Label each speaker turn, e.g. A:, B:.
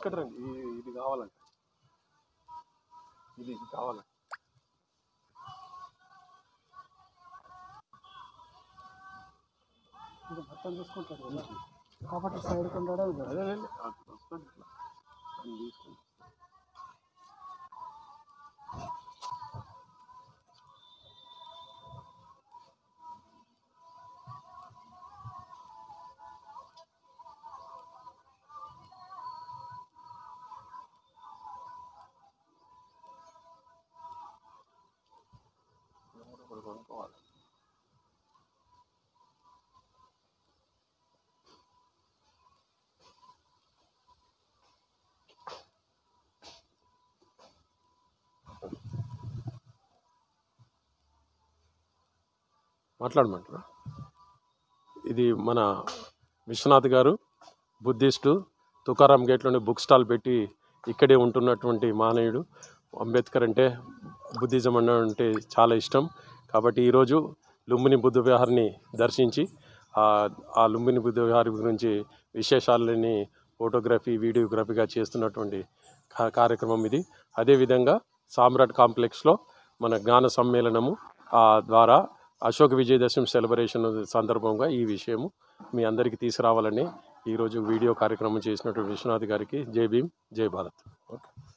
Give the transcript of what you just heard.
A: ఇక్కడ రండి ఈ- ఇది కావాలంట ఇది ఇది కావాలంట
B: ఇది మొత్తం చూసుకుంటాడు కదా కాబట్టి సైడ్ కొంటాడు అది
A: అదే వస్తుంది ఇట్లా అని తీసుకుంటా ఒకటి కొనుక్కోవాలి మాట్లాడమంటారా ఇది మన విశ్వనాథ్ గారు బుద్ధిస్టు తుకారాం గేట్లోని బుక్ స్టాల్ పెట్టి ఇక్కడే ఉంటున్నటువంటి మానవుడు అంబేద్కర్ అంటే బుద్ధిజం అంటే చాలా ఇష్టం కాబట్టి ఈరోజు లుంబిని బుద్ధ విహార్ని దర్శించి ఆ ఆ లుంబిని బుద్ధ విహార్ గురించి విశేషాలని ఫోటోగ్రఫీ వీడియోగ్రఫీగా చేస్తున్నటువంటి కా- కార్యక్రమం ఇది అదేవిధంగా సామ్రాట్ కాంప్లెక్స్లో మన జ్ఞాన సమ్మేళనము ఆ ద్వారా అశోక్ విజయదశమి సెలబ్రేషన్ సందర్భంగా ఈ విషయము మీ అందరికీ తీసుకురావాలని ఈరోజు వీడియో కార్యక్రమం చేసినటువంటి విశ్వనాథ్ గారికి జై భీమ్ జై భారత్ ఓకే